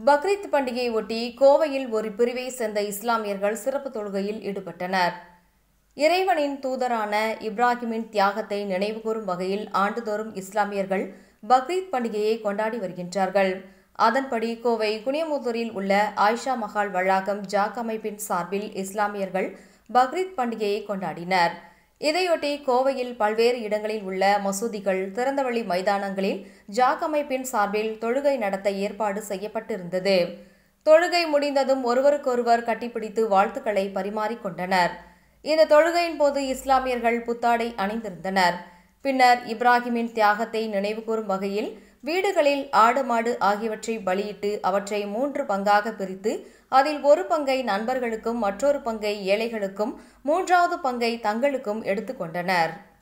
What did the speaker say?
பக்ரீத் பண்டிகையை ஒட்டி கோவையில் ஒரு பிரிவை சேர்ந்த இஸ்லாமியர்கள் சிறப்பு தொழுகையில் ஈடுபட்டனர் இறைவனின் தூதரான இப்ராஹிமின் தியாகத்தை நினைவுகூரும் வகையில் ஆண்டுதோறும் இஸ்லாமியர்கள் பக்ரீத் பண்டிகையை கொண்டாடி வருகின்றார்கள் அதன்படி கோவை குனியமுத்தூரில் உள்ள ஆயிஷா மஹால் வளாகம் ஜாக் அமைப்பின் சார்பில் இஸ்லாமியர்கள் பக்ரீத் பண்டிகையை கொண்டாடினர் இதையொட்டி கோவையில் பல்வேறு இடங்களில் உள்ள மசூதிகள் திறந்தவெளி மைதானங்களில் ஜாக் அமைப்பின் சார்பில் தொழுகை நடத்த ஏற்பாடு செய்யப்பட்டிருந்தது தொழுகை முடிந்ததும் ஒருவருக்கொருவர் கட்டிப்பிடித்து வாழ்த்துக்களை பரிமாறிக்கொண்டனர் இந்த தொழுகையின் போது இஸ்லாமியர்கள் புத்தாடை அணிந்திருந்தனர் பின்னர் இப்ராஹிமின் தியாகத்தை நினைவுகூரும் வகையில் வீடுகளில் ஆடு மாடு ஆகியவற்றை பலியிட்டு அவற்றை மூன்று பங்காக பிரித்து அதில் ஒரு பங்கை நண்பர்களுக்கும் மற்றொரு பங்கை ஏழைகளுக்கும் மூன்றாவது பங்கை தங்களுக்கும் எடுத்துக்கொண்டனர்